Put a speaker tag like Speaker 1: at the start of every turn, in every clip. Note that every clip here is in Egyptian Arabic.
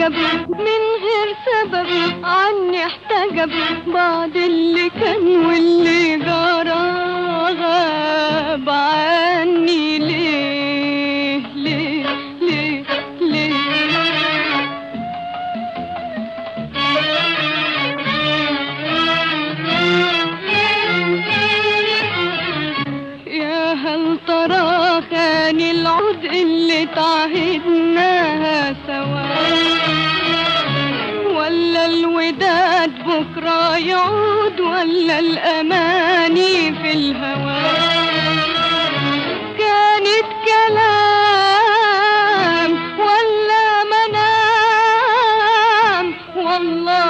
Speaker 1: احتجب من غير سبب عني احتجب بعد اللي كان واللي جرى غاب عني ليه ليه ليه ليه يا هل ترى خاني العود اللي تعهدناها سوا ولا الوداد بكرة يعود ولا الأماني في الهوى كانت كلام ولا منام والله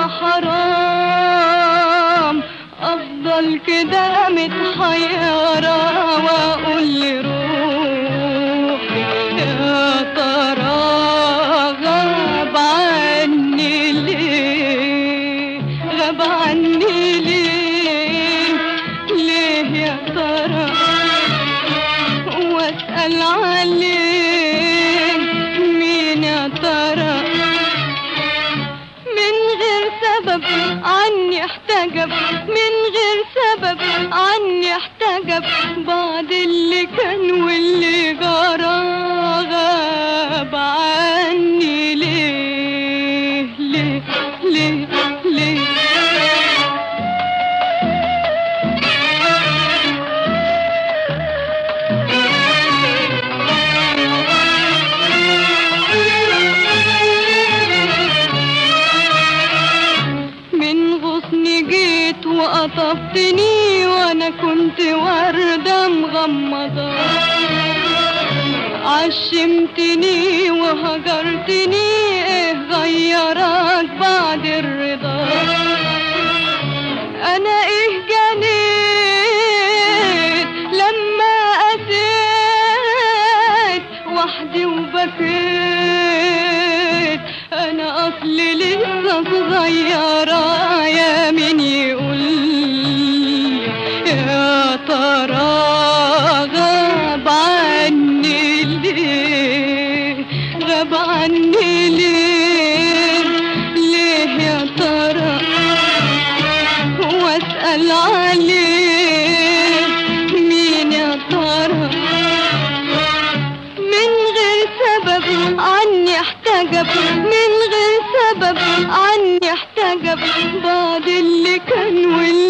Speaker 1: حرام أفضل كده متحيرة وأقول لروحي يا ترى غاب عني ليه غاب عني ليه ليه يا ترى واسأل عليه مين يا ترى من غير سبب عني احتجب من غير سبب عني احتجب بعد اللي كان واللي جرى غاب عني ليه ليه ليه ليه من غصن جيت وقطفتني وانا كنت وردة مغمضة عشمتني وهجرتني ايه غيرك بعد الرضا انا ايه جنيت لما اسيت وحدي وبكيت انا اصلي لسه صغيرة يا مين يقول يا ترى غاب عني ليه غاب عني ليه ليه يا ترى واسأل عليه مين يا ترى من غير سبب عني احتجب من غير سبب عني احتجب بعد اللي كان واللي